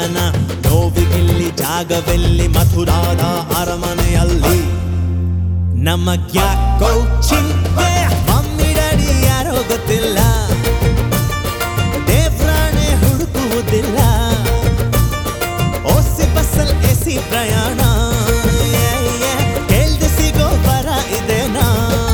ಮಜಾನ ನೋವಿಗಿಲ್ಲಿ ಜಾಗವೆಲ್ಲಿ ಮಥುರಾದ ಅರಮನೆಯಲ್ಲಿ ನಮಗ್ಯಾಕೋ ಚಿಂತೆ mummy daddy ಯಾರೋ ಗೊತ್ತಿಲ್ಲ ದೇವ್ರಾಣೆ ಹುಡುಕುವುದಿಲ್ಲ ಓಸಿ ಬಸ್ಸಲ್ ಎಸಿ ಪ್ರಯಾಣ ಕೇಳ್ದೆ ಸಿಗೋ ಬರ ಇದೇನಾ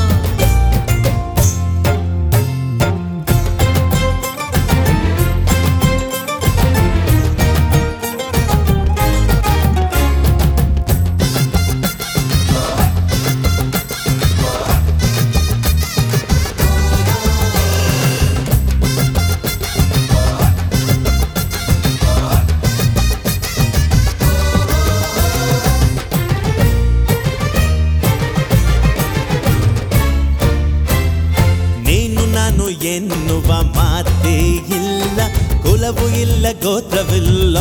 ನೀನು ನಾನು ಎನ್ನುವ ಮಾತೇ ಇಲ್ಲ ಕುಲವು ಇಲ್ಲ ಗೋತ್ರವಿಲ್ಲ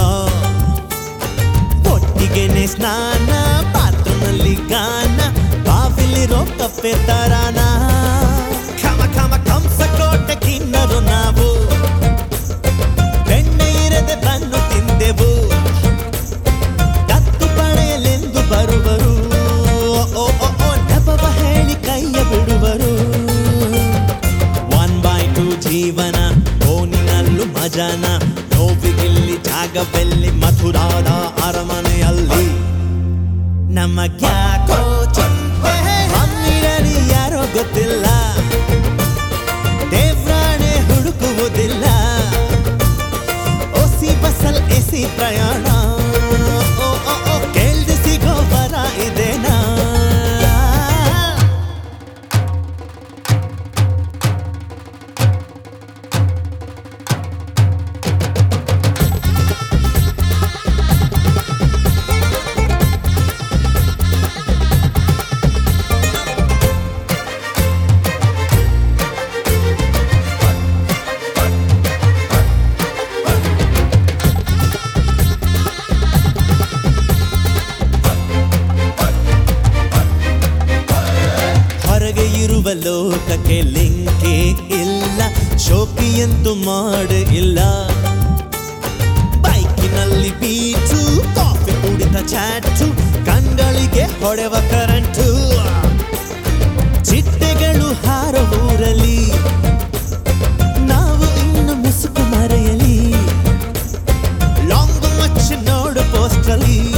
ಒಟ್ಟಿಗೆನೆ ಸ್ನಾನ ಬಾತ್ರೂಮಲ್ಲಿ ಗಾನ ಬಾವಿಲಿರೋ ಕಪ್ಪೆ ತರಾನ ಖಮ ಖಮ ಕಂಸ ಕೋಟೆ ಕಿನ್ನರು ನಾವು ಬೆಣ್ಣೆ ಇರದೆ ಬನ್ನು ತಿಂದೆವು ಕತ್ತು ಪಡೆಯಲೆಂದು ಬರುವರು ಓ ಓ ಓ ನೆಪವ ಹೇಳಿ ಕೈಯ ಬಿಡುವರು ಒನ್ ಬೈ ಟು ಜೀವನ ಫೋನಿನಲ್ಲೂ ಮಜಾನ ನೋವಿಗಿಲ್ಲಿ ಜಾಗವೆಲ್ಲಿ ಮಥುರಾದ ಅರಮನೆಯಲ್ಲಿ ನಮಗ್ಯಾಕೋ ಚಿಂತೆ ಮಮ್ಮಿಡರಿ ಯಾರೋ ಗೊತ್ತಿಲ್ಲ ದೇವ್ರಾಣೆ ಹುಡುಕುವುದಿಲ್ಲ ಓಸಿ ಬಸ್ಸಲ್ ಎಸಿ ಪ್ರಯಾಣ ಓ ಓ ಓ ಕೇಳ್ದೆ ಸಿಗೋ ಬರ ಇದೇನಾ ಹೊರಗೆ ಇರುವ ಲೋಕಕ್ಕೆ ಲಿಂಕೆ ಇಲ್ಲ ಶೋಕಿಯಂತೂ ಮಾಡ ಇಲ್ಲ ಬೈಕಿನಲ್ಲಿ ಬೀಚು ಕಾಫಿ ಕುಡಿದ ಚಾಟು ಕಂಗಳಿಗೆ ಹೊಡೆವ ಕರೆಂಟು ಚಿಟ್ಟೆಗಳು ಹಾರೋ ಊರಲಿ ನಾವು ಇನ್ನು ಮುಸುಕು ಮರೆಯಲಿ ಲಾಂಗ್ ಮಚ್ಚ ನೋಡು ಪೋಸ್ಟಲ್ಲಿ